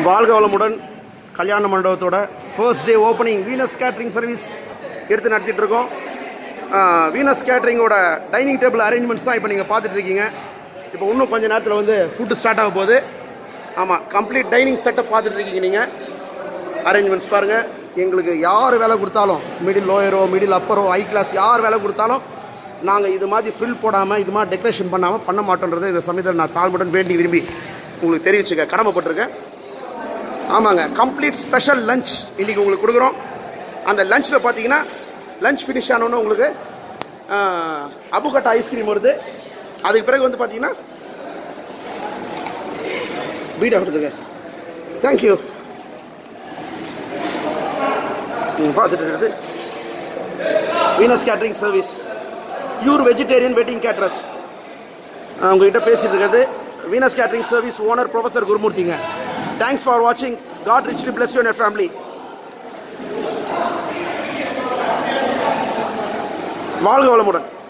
வாழ்க வளமுடன் கல்யாண மண்டபத்தோட first day opening Venus catering service எடுத்து நடத்திட்டு இருக்கோம் ஆஹ், வீனஸ் கேட்ரிங்கோட டைனிங் டேபிள் அரேஞ்ச்மெண்ட்ஸ் தான் இப்போ நீங்கள் பார்த்துட்டு இருக்கீங்க இப்போ இன்னும் கொஞ்ச நேரத்தில் வந்து ஃபுட்டு ஸ்டார்ட் ஆக போகுது ஆமாம் கம்ப்ளீட் டைனிங் செட்டப் பார்த்துட்டு இருக்கீங்க நீங்கள் அரேஞ்ச்மெண்ட்ஸ் பாருங்கள் எங்களுக்கு யார் வேலை கொடுத்தாலும் மிடில் லோயரோ மிடில் அப்பரோ ஹை கிளாஸ் யார் வேலை கொடுத்தாலும் நாங்கள் இது மாதிரி ஃப்ரில் போடாமல் இது மாதிரி டெக்கரேஷன் பண்ணாமல் பண்ண மாட்டோன்றதை இந்த சமயத்தில் நான் தாழ்முடன் வேண்டி விரும்பி உங்களுக்கு தெரிவிச்சுக்க கடமைப்பட்டிருக்கேன் ஆமாங்க கம்ப்ளீட் ஸ்பெஷல் லஞ்ச் இன்றைக்கி உங்களுக்கு கொடுக்குறோம் அந்த லஞ்சில் பார்த்தீங்கன்னா லஞ்ச் ஃபினிஷ் ஆனோன்னு உங்களுக்கு அபுகட்டா ஐஸ்கிரீம் வருது அதுக்கு பிறகு வந்து பார்த்தீங்கன்னா பீடா கொடுத்துங்க தேங்க்யூ நீங்கள் பார்த்துட்டு இருக்கிறது Venus catering service pure vegetarian wedding caterers உங்ககிட்ட பேசிட்டு இருக்கிறது Venus catering service owner professor குருமூர்த்திங்க தேங்க்ஸ் ஃபார் வாட்சிங் God richly bless you your family வாழ்க வளமுடன்